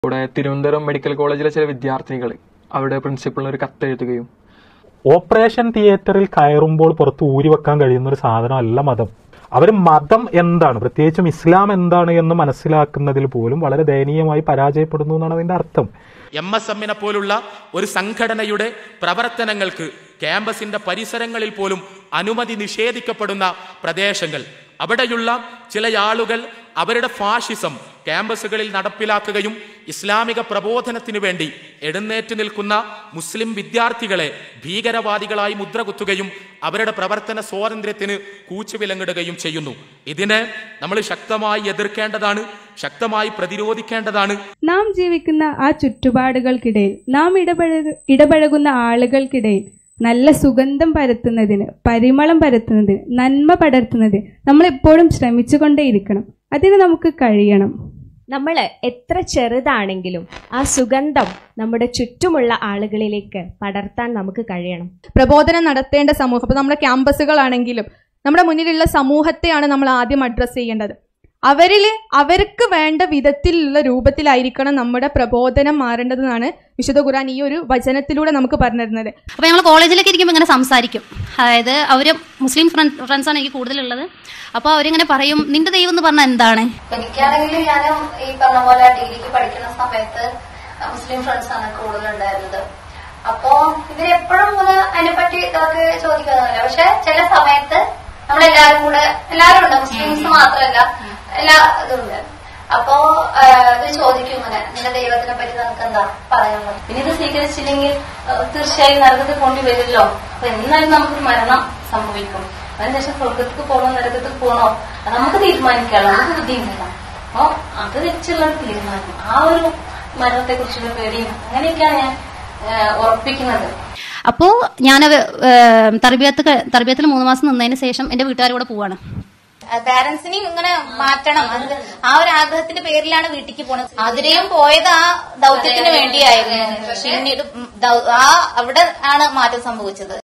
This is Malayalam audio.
ഇവിടെ തിരുവനന്തപുരം മെഡിക്കൽ കോളേജിലെ ചില വിദ്യാർത്ഥിനികൾ അവിടെ പ്രിൻസിപ്പളിന് ഒരു കത്തെഴുതുകയും ഓപ്പറേഷൻ തിയേറ്ററിൽ കയറുമ്പോൾ പുറത്ത് ഊരി വെക്കാൻ കഴിയുന്ന ഒരു സാധനമല്ല മതം അവർ മതം എന്താണ് പ്രത്യേകിച്ചും ഇസ്ലാം എന്താണ് എന്ന് മനസ്സിലാക്കുന്നതിൽ പോലും വളരെ ദയനീയമായി പരാജയപ്പെടുന്നു എന്നാണ് അതിന്റെ അർത്ഥം എം എസ് എമ്മിനെ പോലുള്ള ഒരു സംഘടനയുടെ പ്രവർത്തനങ്ങൾക്ക് ക്യാമ്പസിന്റെ പരിസരങ്ങളിൽ പോലും അനുമതി നിഷേധിക്കപ്പെടുന്ന പ്രദേശങ്ങൾ അവിടെയുള്ള ചില ആളുകൾ അവരുടെ ഫാഷിസം ക്യാമ്പസുകളിൽ നടപ്പിലാക്കുകയും ഇസ്ലാമിക പ്രബോധനത്തിനു വേണ്ടി എഴുന്നേറ്റ് നിൽക്കുന്ന മുസ്ലിം വിദ്യാർത്ഥികളെ ഭീകരവാദികളായി മുദ്രകുത്തുകയും അവരുടെ പ്രവർത്തന സ്വാതന്ത്ര്യത്തിന് കൂച്ചുവിലങ്ങിടുകയും ചെയ്യുന്നു ഇതിനെ നമ്മൾ ശക്തമായി എതിർക്കേണ്ടതാണ് ശക്തമായി പ്രതിരോധിക്കേണ്ടതാണ് നാം ജീവിക്കുന്ന ആ ചുറ്റുപാടുകൾക്കിടയിൽ നാം ഇടപഴക ഇടപഴകുന്ന ആളുകൾക്കിടയിൽ നല്ല സുഗന്ധം പരത്തുന്നതിന് പരിമളം പരത്തുന്നതിന് നന്മ പടർത്തുന്നതിന് നമ്മൾ എപ്പോഴും ശ്രമിച്ചുകൊണ്ടേയിരിക്കണം അതിന് നമുക്ക് കഴിയണം നമ്മൾ എത്ര ചെറുതാണെങ്കിലും ആ സുഗന്ധം നമ്മുടെ ചുറ്റുമുള്ള ആളുകളിലേക്ക് പടർത്താൻ നമുക്ക് കഴിയണം പ്രബോധനം നടത്തേണ്ട സമൂഹം അപ്പോൾ നമ്മുടെ ക്യാമ്പസുകളാണെങ്കിലും നമ്മുടെ മുന്നിലുള്ള സമൂഹത്തെയാണ് നമ്മൾ ആദ്യം അഡ്രസ്സ് ചെയ്യേണ്ടത് അവരിൽ അവർക്ക് വേണ്ട വിധത്തിലുള്ള രൂപത്തിലായിരിക്കണം നമ്മുടെ പ്രബോധനം മാറേണ്ടതെന്നാണ് വിശുദ്ധ ഖുർആൻ ഈ ഒരു വചനത്തിലൂടെ നമുക്ക് പറഞ്ഞു തരുന്നത് അപ്പോൾ ഞങ്ങൾ കോളേജിലൊക്കെ ഇരിക്കുമ്പോൾ ഇങ്ങനെ സംസാരിക്കും അതായത് അവർ മുസ്ലിം ഫ്രണ്ട് ഫ്രണ്ട്സാണ് എനിക്ക് കൂടുതലുള്ളത് അപ്പോൾ അവരിങ്ങനെ പറയും നിന്റെ ദൈവം എന്ന് പറഞ്ഞാൽ എന്താണ് എനിക്കാണെങ്കിൽ ഞാനും ഈ പറഞ്ഞ പോലെ ഡിഗ്രിക്ക് പഠിക്കുന്ന സമയത്ത് മുസ്ലിം ഫ്രണ്ട്സ് ആണ് കൂടുതലുണ്ടായിരുന്നത് അപ്പോ ഇവരെപ്പോഴും ഇങ്ങനെ അതിനെപ്പറ്റി ഇതൊക്കെ ചോദിക്കുന്നതല്ല പക്ഷെ ചില സമയത്ത് നമ്മളെല്ലാരും കൂടെ എല്ലാരും ഉണ്ട് മുസ്ലിംസ് മാത്രമല്ല എല്ലാ ഇതും ഉണ്ട് അപ്പോ ആ, ഇത് ചോദിക്കും ഇങ്ങനെ നിന്റെ ദൈവത്തിനെ പറ്റി നമുക്ക് എന്താ പറയാനുള്ളത് പിന്നെ ഇത് സ്വീകരിച്ചില്ലെങ്കിൽ ആ, തീർച്ചയായും നരകത്തിൽ പോണ്ടി വരില്ലോ അപ്പൊ എന്നാലും നമുക്ക് മരണം സംഭവിക്കും അതിനുശേഷം സ്വർഗത്തിൽ പോകണോ നരകത്തിൽ പോകണോ അത് നമുക്ക് തീരുമാനിക്കാമല്ലോ നമുക്ക് ബുദ്ധിയുണ്ടല്ലോ അപ്പൊ അത് വെച്ചുള്ള ഒരു തീരുമാനം ആ ഒരു മരണത്തെ കുറിച്ചുള്ള പേടിയും അങ്ങനെയൊക്കെയാണ് ഞാൻ ആ, ഉറപ്പിക്കുന്നത് അപ്പോൾ ഞാൻ തർബിയത്ത് തർബിയത്തിൽ മൂന്ന് മാസം നിന്നതിന് ശേഷം എൻ്റെ വീട്ടുകാരോടെ പോവാണ് പാരന്റ്സിനെയും ഇങ്ങനെ മാറ്റണം അത് ആ ഒരു ആഗ്രഹത്തിന്റെ പേരിലാണ് വീട്ടിലേക്ക് പോണത് അതിരെയും പോയത് ആ ദൗത്യത്തിന് വേണ്ടിയായിരുന്നു പിന്നീട് ഉം ദൗ- ആ അവിടെ ആണ് മാറ്റം സംഭവിച്ചത്